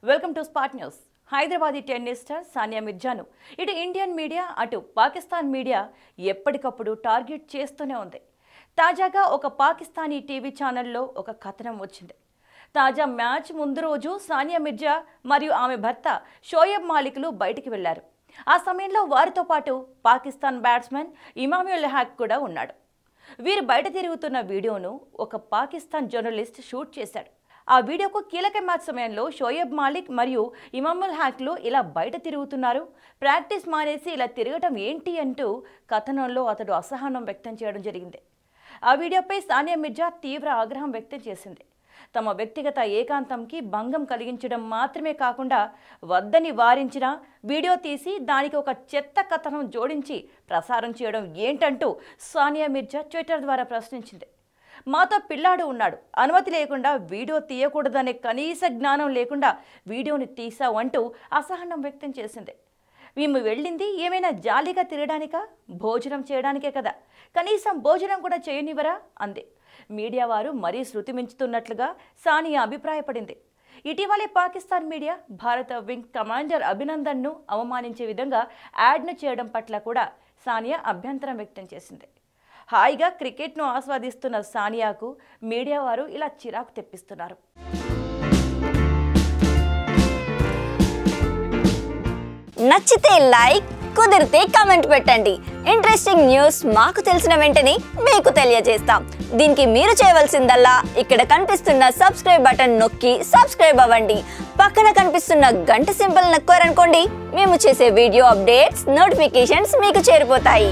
welcome to spot news Hyderabadi tennis star Sania మిర్జాను ఇటు Indian media అటు పాకిస్తాన్ మీడియా ఎప్పటికప్పుడు టార్గెట్ చేస్తూనే ఉంది తాజాగా ఒక పాకిస్తానీ టీవీ ఛానల్లో ఒక కథనం వచ్చింది తాజా మ్యాచ్ ముందు రోజు సానియా మిర్జా మరియు ఆమె భర్త షోయబ్ మాలిక్లు బయటికి వెళ్లారు ఆ సమయంలో వారితో పాటు పాకిస్తాన్ బ్యాట్స్మెన్ ఇమామ్యుల్ హ్యాక్ కూడా ఉన్నాడు వీరు బయట తిరుగుతున్న వీడియోను ఒక పాకిస్తాన్ జర్నలిస్ట్ షూట్ చేశాడు ఆ వీడియోకు కీలక మ్యాచ్ సమయంలో షోయబ్ మాలిక్ మరియు ఇమాముల్ హ్యాక్లు ఇలా బయట తిరుగుతున్నారు ప్రాక్టీస్ మానేసి ఇలా తిరగటం ఏంటి అంటూ కథనంలో అతడు అసహనం వ్యక్తం చేయడం జరిగింది ఆ వీడియోపై సానియా మిర్జా తీవ్ర ఆగ్రహం వ్యక్తం చేసింది తమ వ్యక్తిగత ఏకాంతంకి భంగం కలిగించడం మాత్రమే కాకుండా వద్దని వారించిన వీడియో తీసి దానికి ఒక చెత్త కథనం జోడించి ప్రసారం చేయడం ఏంటంటూ సానియా మిర్జా ట్విట్టర్ ద్వారా ప్రశ్నించింది మాతో పిల్లాడు ఉన్నాడు అనుమతి లేకుండా వీడియో తీయకూడదనే కనీస జ్ఞానం లేకుండా వీడియోని తీసావు అంటూ అసహనం వ్యక్తం చేసింది మేము వెళ్ళింది ఏమైనా జాలీగా తిరగడానికా భోజనం చేయడానికే కదా కనీసం భోజనం కూడా చేయనివరా అంది మీడియా వారు మరీ శృతి మించుతున్నట్లుగా సానియా అభిప్రాయపడింది ఇటీవలే పాకిస్తాన్ మీడియా భారత వింగ్ కమాండర్ అభినందన్ను అవమానించే విధంగా యాడ్ను చేయడం పట్ల కూడా సానియా అభ్యంతరం వ్యక్తం చేసింది హాయిగా క్రికెట్ను ఆస్వాదిస్తున్న సానియాకు మీడియా వారు ఇలా చిరాకు తెప్పిస్తున్నారు నచ్చితే లైక్ కుదిరితే కామెంట్ పెట్టండి ఇంట్రెస్టింగ్ న్యూస్ మాకు తెలిసిన వెంటనే మీకు తెలియజేస్తాం దీనికి మీరు చేయవలసిందల్లా ఇక్కడ కనిపిస్తున్న సబ్స్క్రైబ్ బటన్ నొక్కి సబ్స్క్రైబ్ అవ్వండి పక్కన కనిపిస్తున్న గంట సింబల్ నొక్కారనుకోండి మేము చేసే వీడియో అప్డేట్స్ నోటిఫికేషన్స్ మీకు చేరిపోతాయి